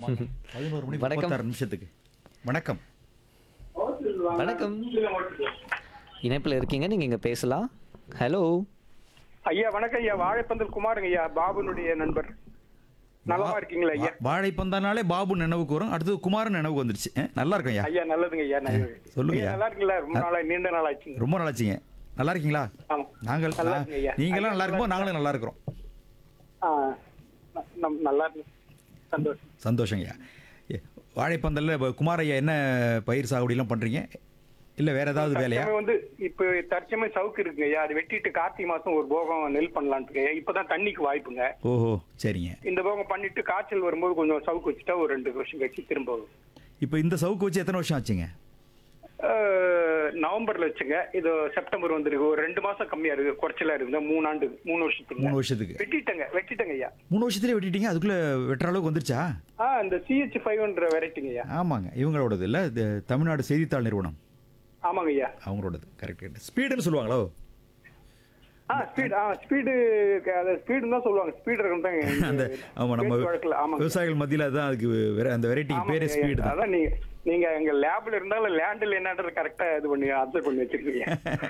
பதினோரு மணி வணக்கம். முப்பத்தாறு நிமிஷத்துக்கு வணக்கம் வணக்கம் இணைப்பில் இருக்கீங்க நீங்க இங்க பேசலாம் ஹலோ ஐயா வணக்கம் ஐயா வாழைப்பந்தல் குமாருங்க ஐயா பாபுனுடைய நண்பர் நலமா இருக்கீங்களா ஐயா வா- வாழைப்பந்தானாலே பாபு நினைவுக்கு வரும் அடுத்தது குமாரன் நினைவுக்கு வந்துருச்சு அஹ், நல்லா இருக்கும் ஐயா ஐயா நல்லதுங்க ஐயா நல்லது. சொல்லுங்க ஐயா, ஐயா. நல்லா இருக்கீங்களா ரொம்ப நாளா நீண்ட நாள் ஆச்சுங்க ரொம்ப நல்லாச்சிங்க நல்லா இருக்கீங்களா ஆமா நாங்கள் நல்லா நான்- இருக்குங்க ஐயா. நீங்களாம் நல்லா இருக்கும்போது நாங்களும் நல்லா இருக்கிறோம் ஆ, ந- நம்- நல்லா இருக்கு சந்தோஷம் சந்தோஷங்க ஐயா ஏ, வாழைப்பந்தல்ல இப்ப குமார் ஐயா என்ன பயிர் சாகுபடிலாம் பண்றீங்க இல்ல வேற ஏதாவது வேலையா தற்சமயம் வந்து இப்ப தற்சமயம் சவுக்கு இருக்குங்க ஐயா அது வெட்டிட்டு கார்த்திகை மாசம் ஒரு போகம் நெல் பண்ணலான்ட்டு இருக்கேன். இப்பதான் தண்ணிக்கு வாய்ப்புங்க ஓஹோ சரிங்க இந்த போகம் பண்ணிட்டு காய்ச்சல் வரும்போது கொஞ்சம் சவுக்கு வச்சுட்டா ஒரு ரெண்டு வருஷம் கழிச்சு திரும்ப வரும். இப்போ இந்த சவுக்கு வச்சு எத்தனை வருஷம் ஆச்சுங்க அஹ், நவம்பர்ல வச்சுங்க இது செப்டம்பர் வந்துருக்கு ஒரு ரெண்டு மாசம் கம்மியா இருக்கு குறைச்சலா இருக்குது மூணு ஆண்டு மூணு வருஷத்துக்கு மூணு வருஷத்துக்கு வெட்டிட்டங்க வெட்டிட்டங்க ஐயா மூணு வருஷத்துலேயே வெட்டிட்டீங்க அதுக்குள்ள வெட்டுற அளவுக்கு வந்துருச்சா ஆ இந்த சிஹெச் ஃபைவ்ன்ற வெரைட்டிங்க ஐயா ஆமாங்க இவங்களோடது இல்லை இது தமிழ்நாடு செய்தித்தாள் நிறுவனம் ஆமாங்க ஐயா அவங்களோடது கரெக்ட் கரெக்ட் ஸ்பீடுன்னு சொல்லுவாங்களோ ஆ ஸ்பீட் ஆ ஸ்பீடு அது ஸ்பீடுன்னு தான் சொல்லுவாங்க ஸ்பீடு இருக்கும் அந்த ஆமாம் நம்ம வழக்கில் ஆமாங்க விவசாயிகள் மத்தியில் அதான் அதுக்கு வேற அந்த வெரைட்டிக்கு பேரே ஆமாங்க ஸ்பீடு ஐயா. தான் அதான் நீங்க நீங்க எங்க லேப்ல இருந்தாலும் லேண்டில் என்னன்றது கரெக்டா இது பண்ணி அப்சர்வ் பண்ணி வச்சிருக்கீங்க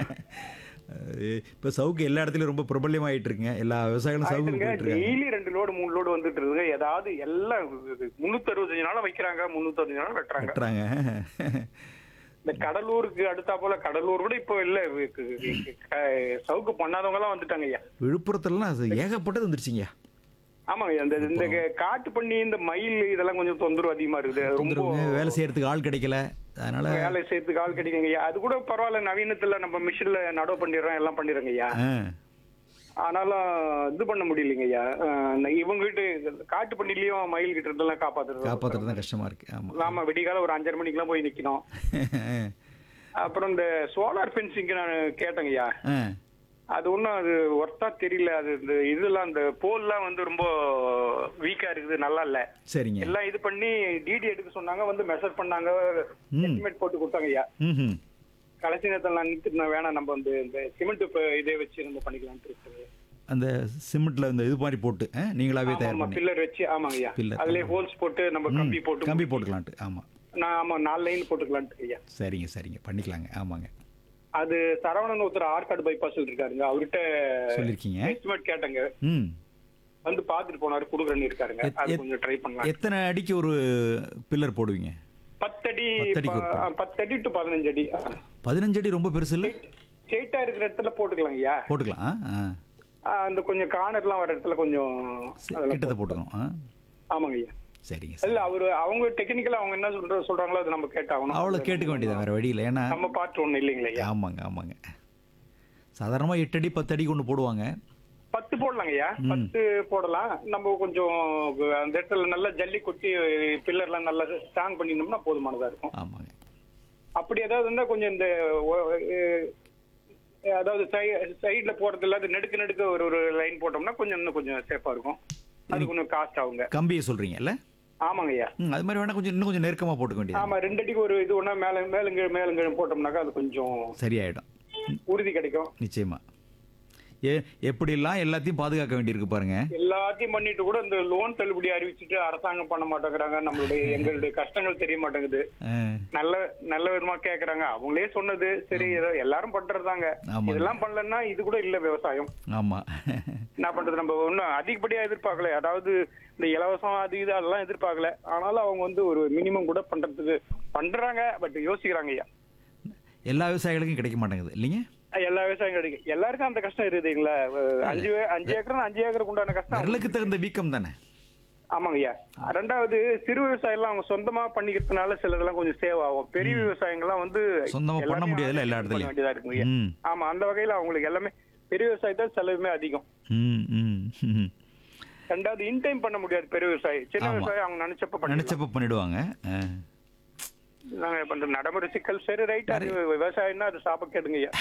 இப்போ சவுக்கு எல்லா இடத்துலையும் ரொம்ப பிரபல்யமாயிட்டு இருக்குங்க எல்லா விவசாயிகளும் சவுக்கு போயிட்டு இருக்காங்க டெய்லி ரெண்டு லோடு மூணு லோடு வந்துட்டு இருக்குங்க ஏதாவது எல்லாம் முன்னூத்தி அறுபத்தஞ்சு நாளும் வைக்கிறாங்க முன்னூத்தி நாளும் வெட்டுறாங்க வெட்டுறாங்க இந்த கடலூருக்கு அடுத்தா போல கடலூர் கூட இப்போ இல்ல சவுக்கு பண்ணாதவங்க எல்லாம் வந்துட்டாங்க ஐயா விழுப்புரத்துலலாம் அது ஏகப்பட்டது வந்துருச்சுங்க ஆமாங்க ஐயா. இந்த இந்த காட்டு பண்ணி இந்த மயில் இதெல்லாம் கொஞ்சம் தொந்தரவு அதிகமா இருக்குது அது ரொம்ப தொந்தரவுங்க, வேலை செய்யறதுக்கு ஆள் கிடைக்கல அதனால வேலை செய்யறதுக்கு ஆள் கிடைக்குங்க ஐயா அது கூட பரவாயில்ல நவீனத்துல நம்ம மிஷின்ல நடவு பண்ணிடுறோம் எல்லாம் பண்ணிடுறோங்க ஐயா ஆ, ஆனாலும் இது பண்ண முடியலைங்க ஐயா அஹ் இவங்க கிட்ட காட்டு பண்ணிலையும் மயில் கிட்ட இருந்தெல்லாம் காப்பாத்துறது காப்பாத்துறது தான் கஷ்டமா இருக்கு ஆமா ஆமா விடிகால ஒரு அஞ்சரை மணிக்கெல்லாம் போய் நிக்கணும் அப்புறம் இந்த சோலார் ஃபென்சிங்க்கு நான் கேட்டேங்க ஐயா ஆ, அது ஒன்றும் அது ஒர்த்தா தெரியல அது இந்த இதெல்லாம் அந்த போல்லாம் வந்து ரொம்ப வீக்கா இருக்குது நல்லா இல்ல சரிங்க எல்லாம் இது பண்ணி டிடி எடுக்க சொன்னாங்க வந்து மெஷர் பண்ணாங்க எஸ்டிமேட் போட்டு கொடுத்தாங்க ஐயா ம் கடைசி நேரத்தில் நான் நிறுத்திட்டு நான் வேணாம் நம்ம வந்து இந்த சிமெண்ட் இதே வச்சு நம்ம பண்ணிக்கலாம்னு இருக்குது அந்த சிமெண்ட்ல இந்த இது மாதிரி போட்டு ஆ, நீங்களாவே தயார் ஆமா பண்ணி பில்லர் வச்சு ஆமாங்க ஐயா Pillar. அதுலயே ஹோல்ஸ் போட்டு நம்ம கம்பி போட்டு கம்பி போட்டுக்கலான்ட்டு ஆமா நான் ஆமா நாலு லைன் போட்டுக்கலான்ட்டு ஐயா சரிங்க சரிங்க பண்ணிக்கலாங்க ஆமாங்க அது சரவணன் ஒருத்தர் ஆற்காடு பைபாஸ் இருக்காருங்க அவர்கிட்ட சொல்லியிருக்கீங்க எஸ்டிமேட் கேட்டங்க ம் வந்து பாத்துட்டு போனாரு குடுக்குறேன்னு இருக்காருங்க எத்- அது எத்- கொஞ்சம் ட்ரை பண்ணலாம் எத்தனை அடிக்கு ஒரு பில்லர் போடுவீங்க பத்தடி பத்தடிக்கு ஒரு ப- பத்தடி டு பதினஞ்சு அடி பதினஞ்சு அடி ரொம்ப பெருசு இல்லை ஸ்ட்ரெயிட்டா இருக்கிற இடத்துல போட்டுக்கலாம் ஐயா போட்டுக்கலாம் ஆ, ஆ ஆ, அந்த கொஞ்சம் கார்னர்லாம் வர இடத்துல கொஞ்சம் சரி, அதெல்லாம் கிட்டத்தை போட்டுக்கணும் ஆ ஆமாங்க ஐயா சரிங்க சரி இல்ல அவரு அவங்க டெக்னிக்கலா அவங்க என்ன சொல்ற சொல்றாங்களோ அது நம்ம கேட்டாகணும் அவ்வளோ கேட்டுக்க வேண்டியதா வேற வழி இல்லை ஏன்னா நம்ம பாட்டு ஒண்ணு இல்லைங்களா ஐயா ஆமாங்க ஆமாங்க சாதாரணமாக எட்டு அடி பத்து அடிக்கு ஒன்று போடுவாங்க பத்து போடலாங்க ஐயா பத்து போடலாம் நம்ம கொஞ்சம் அந்த இடத்துல நல்லா ஜல்லி கொட்டி பில்லர்லாம் நல்லா ஸ்ட்ராங் பண்ணினோம்னா போதுமானதா இருக்கும் ஆமாங்க அப்படி ஏதாவது இருந்தா கொஞ்சம் இந்த ஒ- அஹ் அதாவது சைடுல போறது இல்லாத நெடுக்க நெடுக்க ஒரு ஒரு லைன் போட்டோம்னா கொஞ்சம் இன்னும் கொஞ்சம் சேஃபா இருக்கும் அது கொஞ்சம் காஸ்ட் ஆகுங்க கம்பியை சொல்கிறீங்கல்ல ஆமாங்க ஐயா ம் அது மாதிரி வேணால் கொஞ்சம் இன்னும் கொஞ்சம் நெருக்கமாக போட்டுக்க வேண்டியது ஆமா ரெண்டு அடிக்கு ஒரு இது ஒண்ணா மேல மேலுங்க மேலுங்க போட்டோம்னாக்கா அது கொஞ்சம் சரியாயிடும் உறுதி கிடைக்கும் நிச்சயமா ஏ எப்படிலாம் எல்லாத்தையும் பாதுகாக்க வேண்டியிருக்கு பாருங்க எல்லாத்தையும் பண்ணிட்டு கூட இந்த லோன் தள்ளுபடி அறிவிச்சுட்டு அரசாங்கம் பண்ண மாட்டேங்கிறாங்க நம்மளுடைய எங்களுடைய கஷ்டங்கள் தெரிய மாட்டேங்குது ஆ, நல்ல நல்ல விதமா கேக்குறாங்க அவங்களே சொன்னது சரி ஏதோ எல்லாரும் பண்றதாங்க ஆமாங்க. இதெல்லாம் பண்ணலன்னா இது கூட இல்ல விவசாயம் ஆமா என்ன பண்றது நம்ம ஒன்றும் அதிகப்படியா எதிர்பார்க்கல அதாவது இந்த இலவசம் அது இது அதெல்லாம் எதிர்பார்க்கல ஆனாலும் அவங்க வந்து ஒரு மினிமம் கூட பண்றதுக்கு பண்றாங்க பட் யோசிக்கிறாங்க ஐயா எல்லா விவசாயிகளுக்கும் கிடைக்க மாட்டேங்குது இல்லைங்க எல்லா விவசாயம் கிடைக்கும் எல்லாருக்கும் அந்த கஷ்டம் இருக்குதுங்களா அஞ்சு அஞ்சு ஏக்கர் அஞ்சு ஏக்கருக்கு உண்டான கஷ்டம் விரலுக்கு தகுந்த வீக்கம் தானே ஆமாங்க ஐயா ரெண்டாவது சிறு விவசாயம் அவங்க சொந்தமா பண்ணிக்கிறதுனால சிலதெல்லாம் கொஞ்சம் சேவ் ஆகும் பெரிய விவசாயங்கள்லாம் வந்து சொந்தமா பண்ண எல்லாமே முடியாதுல்ல எல்லா பண்ண இடத்துலயும். வேண்டியதா இருக்குங்க ஐயா. ம் ஆமா அந்த வகையில அவங்களுக்கு எல்லாமே பெரிய விவசாயத்தான் செலவுமே அதிகம் ம் ம் ம். ரெண்டாவது இன் டைம் பண்ண முடியாது பெரிய விவசாயி சின்ன ஆமா. விவசாயம் அவங்க நினைச்சப்ப பண்ணி நினைச்சப்ப பண்ணிடுவாங்க ஆ. நாங்க பண்ற நடைமுறை சிக்கல் சரி ரைட் அது விவசாயம்னா அது சாப்ப கேடுங்க ஐயா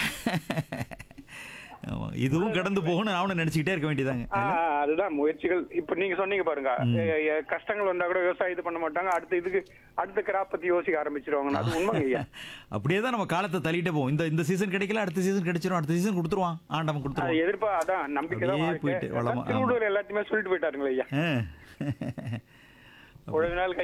ஆமா. இதுவும் கடந்து போகணும் நானும் நினைச்சுக்கிட்டே இருக்க வேண்டியதாங்க ஆ, அதுதான் முயற்சிகள் இப்ப நீங்க சொன்னீங்க பாருங்க எ- எ- கஷ்டங்கள் வந்தா கூட விவசாயம் இது பண்ண மாட்டாங்க அடுத்த இதுக்கு அடுத்த கிராப் பத்தி யோசிக்க ஆரம்பிச்சிருவாங்க அது உண்மைங்க ஐயா அப்படியே தான் நம்ம காலத்தை தள்ளிட்டே போவோம் இந்த இந்த சீசன் கிடைக்கல அடுத்த சீசன் கிடைச்சிரும் அடுத்த சீசன் கொடுத்துருவான் ஆண்டவன் அது கொடுத்துருவான் எதிர்ப்பா அதான் நம்பிக்கை தான் அப்படியே வாழ்க்கை. போயிட்டு வளமா, திருவள்ளுவர் எல்லாத்தையுமே சொல்லிட்டு போயிட்டாருங்களே ஐயா ஆ. ஒரு நாள்